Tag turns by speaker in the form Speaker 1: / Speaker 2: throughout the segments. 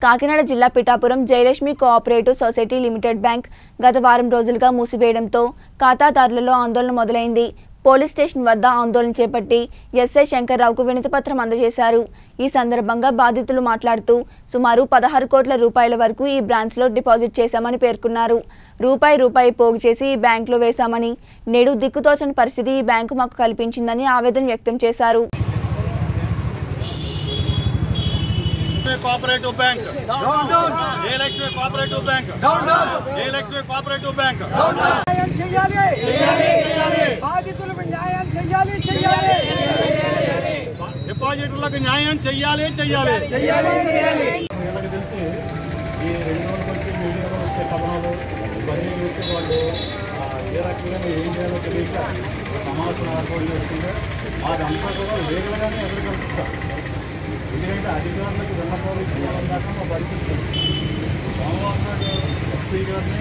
Speaker 1: కాకినాడ జిల్లా Pithapuram Jayalakshmi cooperative society limited bank గత వారం రోజులుగా మూసివేయడంతో ఖాతాదారులలో ఆందోళన మొదలైంది పోలీస్ స్టేషన్ వద్ద ఆందోళన చేపట్టి ఎస్ఐ శంకర్రావుకు వినతిపత్రం అందజేశారు ఈ సందర్భంగా బాధితులు మాట్లాడుతూ సుమారు పదహారు కోట్ల రూపాయల వరకు ఈ బ్రాంచ్లో డిపాజిట్ చేశామని పేర్కొన్నారు రూపాయి రూపాయి పోగు చేసి ఈ బ్యాంకులో వేశామని నేడు దిక్కుతోచని పరిస్థితి ఈ బ్యాంకు మాకు కల్పించిందని ఆవేదన వ్యక్తం చేశారు
Speaker 2: లక్ష్మీ కోఆపరేటివ్ బ్యాంక్ ఏ లక్ష్మీ కోఆపరేటివ్ బ్యాంక్ ఏ లక్ష్మీ కోఆపరేటివ్ బ్యాంక్
Speaker 3: న్యాయం చెయ్యాలి బాధితులకు న్యాయం చెయ్యాలి చెయ్యాలి
Speaker 2: డిపాజిటర్లకు న్యాయం చెయ్యాలి చెయ్యాలి
Speaker 3: చెయ్యాలి చెయ్యాలి
Speaker 4: వీళ్ళకి తెలిసి ఈ రెండు రోజుల బట్టి మీడియాలో వచ్చే కథనాలు ఇవన్నీ చూసి వాళ్ళు ఆ, ఏ రకంగా ఏం చేయాలో తెలియక సమావేశం ఏర్పాటు చేస్తుంటే మాదంతా కూడా వేగంగానే ఎదురు కల్పిస్తారు ఎందుకంటే అధికారులకు విన్నపాలు చేయాలని దాకా మా పరిస్థితి ఉంది. సోమవారం నాడు ఎస్పీ గారిని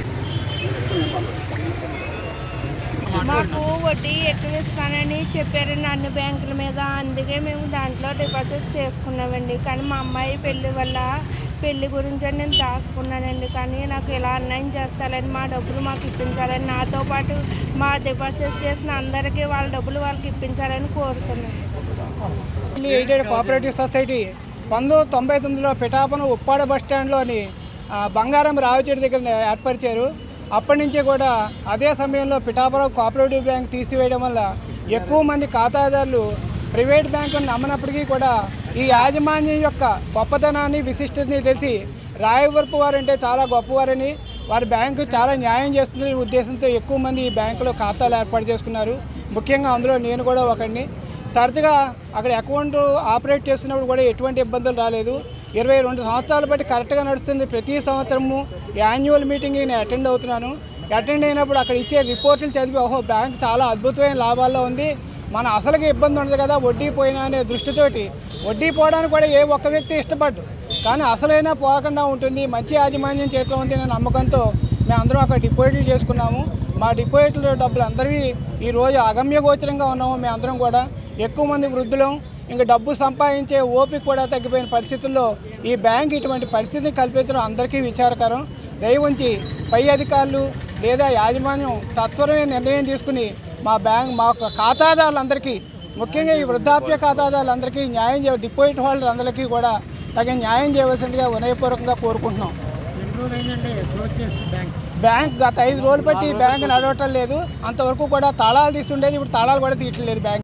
Speaker 5: మాకు వడ్డీ ఎక్కువ ఇస్తానని చెప్పారండి అన్ని బ్యాంకుల మీద అందుకే మేము దాంట్లో డిపాజిట్ చేసుకున్నామండి కానీ మా అమ్మాయి పెళ్లి వల్ల పెళ్లి గురించి అని నేను దాచుకున్నానండి కానీ నాకు ఇలా అన్యాయం చేస్తారని మా డబ్బులు మాకు ఇప్పించాలని నాతో పాటు మా డిపాజిట్ చేసిన అందరికీ వాళ్ళ డబ్బులు వాళ్ళకి ఇప్పించాలని కోరుతున్నాను
Speaker 3: ఎయిడెడ్ కోఆపరేటివ్ సొసైటీ పంతొమ్మిది వందల తొంభై తొమ్మిదిలో పిఠాపురం ఉప్పాడ బస్ స్టాండ్లోని ఆ, బంగారం రావిచెట్టు దగ్గర ఏర్పరిచారు అప్పటి నుంచి కూడా అదే సమయంలో పిఠాపురం కోఆపరేటివ్ బ్యాంక్ తీసివేయడం వల్ల ఎక్కువ మంది ఖాతాదారులు ప్రైవేట్ బ్యాంకును నమ్మనప్పటికీ కూడా ఈ యాజమాన్యం యొక్క గొప్పతనాన్ని విశిష్టతని తెలిసి రాయవరపు వారంటే చాలా గొప్పవారని వారి బ్యాంకు చాలా న్యాయం చేస్తుందనే ఉద్దేశంతో ఎక్కువ మంది ఈ బ్యాంకులో ఖాతాలు ఏర్పాటు చేసుకున్నారు ముఖ్యంగా అందులో నేను కూడా ఒకడిని తరచుగా అక్కడ అకౌంట్ ఆపరేట్ చేస్తున్నప్పుడు కూడా ఎటువంటి ఇబ్బందులు రాలేదు ఇరవై రెండు సంవత్సరాలు బట్టి కరెక్ట్గా నడుస్తుంది ప్రతి సంవత్సరము యాన్యువల్ మీటింగ్ నేను అటెండ్ అవుతున్నాను అటెండ్ అయినప్పుడు అక్కడ ఇచ్చే రిపోర్టులు చదివి ఓహో బ్యాంక్ చాలా అద్భుతమైన లాభాల్లో ఉంది మన అసలుకి ఇబ్బంది ఉండదు కదా వడ్డీ పోయినా అనే దృష్టితోటి వడ్డీ పోవడానికి కూడా ఏ ఒక్క వ్యక్తి ఇష్టపడ్డు కానీ అసలైనా పోకుండా ఉంటుంది మంచి యాజమాన్యం చేతిలో ఉంది అనే నమ్మకంతో మేము అందరం అక్కడ డిపాజిట్లు చేసుకున్నాము మా డిపాజిట్ల డబ్బులు అందరివి ఈరోజు అగమ్య గోచరంగా ఉన్నాము మేము అందరం కూడా ఎక్కువ మంది వృద్ధులం ఇంకా డబ్బు సంపాదించే ఓపిక కూడా తగ్గిపోయిన పరిస్థితుల్లో ఈ బ్యాంక్ ఇటువంటి పరిస్థితిని కల్పించడం అందరికీ విచారకరం దయవుంచి పై అధికారులు లేదా యాజమాన్యం తత్వరమే నిర్ణయం తీసుకుని మా బ్యాంక్ మా యొక్క ఖాతాదారులందరికీ ముఖ్యంగా ఈ వృద్ధాప్య ఖాతాదారులందరికీ న్యాయం చేయ డిపాజిట్ హోల్డర్ అందరికీ కూడా తగిన న్యాయం చేయవలసిందిగా వినయపూర్వకంగా కోరుకుంటున్నాం బ్యాంక్ గత ఐదు రోజులు బట్టి బ్యాంక్ నడవటం లేదు అంతవరకు కూడా తాళాలు తీస్తుండేది ఇప్పుడు తాళాలు కూడా తీయట్లేదు బ్యాంక్